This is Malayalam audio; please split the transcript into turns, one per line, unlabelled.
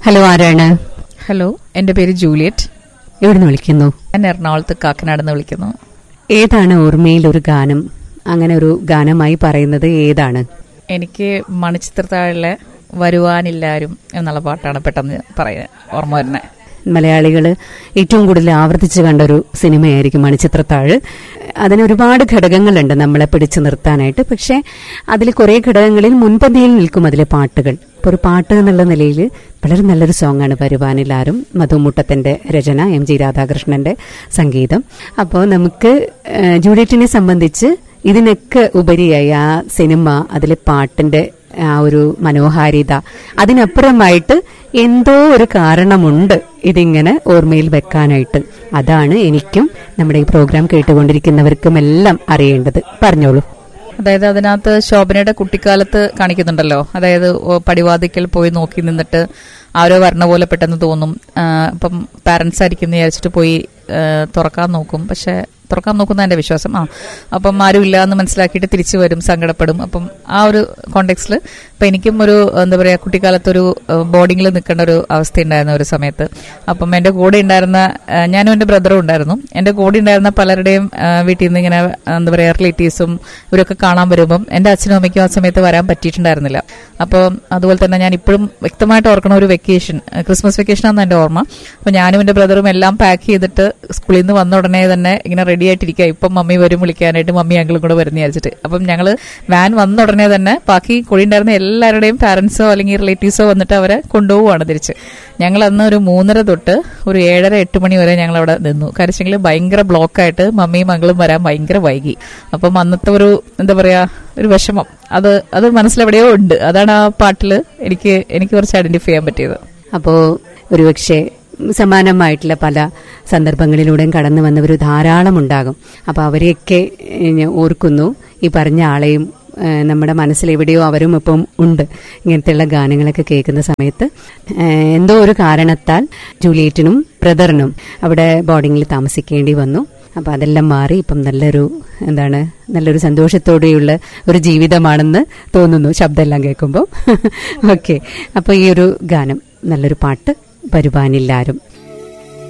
ഹലോ ആരാണ്
ഹലോ എൻ്റെ പേര് ജൂലിയറ്റ്
എവിടുന്ന് വിളിക്കുന്നു
ഞാൻ എറണാകുളത്ത് കാക്കനാട് നിന്ന് വിളിക്കുന്നു
ഏതാണ് ഓർമ്മയിൽ ഒരു ഗാനം അങ്ങനെ ഒരു ഗാനമായി പറയുന്നത് ഏതാണ്
എനിക്ക് മണിച്ചിത്രത്താഴിലെ വരുവാനില്ലാരും എന്നുള്ള പാട്ടാണ് പെട്ടെന്ന് പറയുന്നത് ഓർമ്മ വരുന്നത്
മലയാളികൾ ഏറ്റവും കൂടുതൽ ആവർത്തിച്ച് കണ്ട ഒരു സിനിമയായിരിക്കും മണിച്ചിത്രത്താഴ് അതിന് ഒരുപാട് ഘടകങ്ങളുണ്ട് നമ്മളെ പിടിച്ചു നിർത്താനായിട്ട് പക്ഷേ അതിൽ കുറേ ഘടകങ്ങളിൽ മുൻപന്തിയിൽ നിൽക്കും അതിലെ പാട്ടുകൾ ഇപ്പോൾ ഒരു പാട്ട് എന്നുള്ള നിലയിൽ വളരെ നല്ലൊരു സോങ്ങാണ് വരുവാനില്ലാരും മധുമുട്ടത്തിന്റെ രചന എം ജി രാധാകൃഷ്ണന്റെ സംഗീതം അപ്പോൾ നമുക്ക് ഏഹ്, ജൂലിയറ്റിനെ സംബന്ധിച്ച് ഇതിനൊക്കെ ഉപരിയായി ആ സിനിമ അതിലെ പാട്ടിന്റെ ആ ഒരു മനോഹാരിത അതിനപ്പുറമായിട്ട് എന്തോ ഒരു കാരണമുണ്ട് ഇതിങ്ങനെ ഓർമ്മയിൽ വെക്കാനായിട്ട് അതാണ് എനിക്കും നമ്മുടെ ഈ പ്രോഗ്രാം കേട്ടുകൊണ്ടിരിക്കുന്നവർക്കും എല്ലാം അറിയേണ്ടത് പറഞ്ഞോളൂ
അതായത് അതിനകത്ത് ശോഭനയുടെ കുട്ടിക്കാലത്ത് കാണിക്കുന്നുണ്ടല്ലോ അതായത് ഓ, പടിവാതിക്കൽ പോയി നോക്കി നിന്നിട്ട് ആരോ വരണ പോലെ പെട്ടെന്ന് തോന്നും ആ, ഇപ്പം പാരന്റ്സ് ആയിരിക്കും എന്ന് വിചാരിച്ചിട്ട് പോയി ആ, തുറക്കാൻ നോക്കും പക്ഷെ തുറക്കാൻ നോക്കുന്ന എന്റെ വിശ്വാസം ആ അപ്പം ആരും ഇല്ല എന്ന് മനസ്സിലാക്കിയിട്ട് തിരിച്ചു വരും സങ്കടപ്പെടും അപ്പം ആ ഒരു കോണ്ടെക്സ്റ്റിൽ ഇപ്പം എനിക്കും ഒരു എന്താ പറയുക കുട്ടിക്കാലത്തൊരു ബോർഡിങ്ങിൽ നിൽക്കേണ്ട ഒരു അവസ്ഥ ഉണ്ടായിരുന്ന ഒരു സമയത്ത് അപ്പം എൻ്റെ കൂടെ ഉണ്ടായിരുന്ന ആ, ഞാനും എൻ്റെ ബ്രദറും ഉണ്ടായിരുന്നു എൻ്റെ കൂടെ ഉണ്ടായിരുന്ന പലരുടെയും ആ, വീട്ടിൽ നിന്ന് ഇങ്ങനെ എന്താ പറയുക റിലേറ്റീവ്സും ഇവരൊക്കെ കാണാൻ വരുമ്പം എൻ്റെ അച്ഛനും അമ്മയ്ക്കും ആ സമയത്ത് വരാൻ പറ്റിയിട്ടുണ്ടായിരുന്നില്ല അപ്പോൾ അതുപോലെ തന്നെ ഞാൻ ഇപ്പോഴും വ്യക്തമായിട്ട് ഓർക്കണ ഒരു വെക്കേഷൻ ക്രിസ്മസ് വെക്കേഷനാണ് എൻ്റെ ഓർമ്മ അപ്പോൾ ഞാനും എൻ്റെ ബ്രദറും എല്ലാം പാക്ക് ചെയ്തിട്ട് സ്കൂളിൽ നിന്ന് വന്ന ഉടനെ തന്നെ ഇങ്ങനെ റെഡി ആയിട്ടിരിക്കുക ഇപ്പം മമ്മി വരും വിളിക്കാനായിട്ട് മമ്മി അങ്കിളും കൂടെ വരുന്ന വിചാരിച്ചിട്ട് അപ്പം ഞങ്ങൾ വാൻ വന്ന ഉടനെ തന്നെ ബാക്കി കൂടി ഉണ്ടായിരുന്ന എല്ലാവരുടെയും പാരൻസോ അല്ലെങ്കിൽ റിലേറ്റീവ്സോ വന്നിട്ട് അവരെ കൊണ്ടുപോവുകയാണ് തിരിച്ച് ഞങ്ങൾ അന്ന് ഒരു മൂന്നര തൊട്ട് ഒരു ഏഴര എട്ട് മണി വരെ ഞങ്ങൾ അവിടെ നിന്നു കരച്ചെങ്കിൽ ഭയങ്കര ബ്ലോക്കായിട്ട് മമ്മിയും മകളും വരാൻ ഭയങ്കര വൈകി അപ്പം അന്നത്തെ ഒരു എന്താ പറയാ ഒരു വിഷമം അത് അത് മനസ്സിലെവിടെയോ ഉണ്ട് അതാണ് ആ പാട്ടിൽ എനിക്ക് എനിക്ക് കുറച്ച് ഐഡന്റിഫൈ ചെയ്യാൻ പറ്റിയത്
അപ്പോ ഒരുപക്ഷെ സമാനമായിട്ടുള്ള പല സന്ദർഭങ്ങളിലൂടെയും കടന്നു വന്നവർ ധാരാളം ഉണ്ടാകും അപ്പോൾ അവരെയൊക്കെ ഏഹ്, ഞാൻ ഓർക്കുന്നു ഈ പറഞ്ഞ ആളെയും ഏഹ്, നമ്മുടെ മനസ്സിൽ എവിടെയോ അവരും ഇപ്പം ഉണ്ട് ഇങ്ങനത്തെയുള്ള ഗാനങ്ങളൊക്കെ കേൾക്കുന്ന സമയത്ത് ഏഹ്, എന്തോ ഒരു കാരണത്താൽ ജൂലിയറ്റിനും ബ്രദറിനും അവിടെ ബോർഡിങ്ങിൽ താമസിക്കേണ്ടി വന്നു അപ്പൊ അതെല്ലാം മാറി ഇപ്പം നല്ലൊരു എന്താണ് നല്ലൊരു സന്തോഷത്തോടെയുള്ള ഒരു ജീവിതമാണെന്ന് തോന്നുന്നു ശബ്ദമെല്ലാം കേൾക്കുമ്പോൾ ഓക്കെ അപ്പൊ ഈ ഒരു ഗാനം നല്ലൊരു പാട്ട് വരുവാനില്ലാരും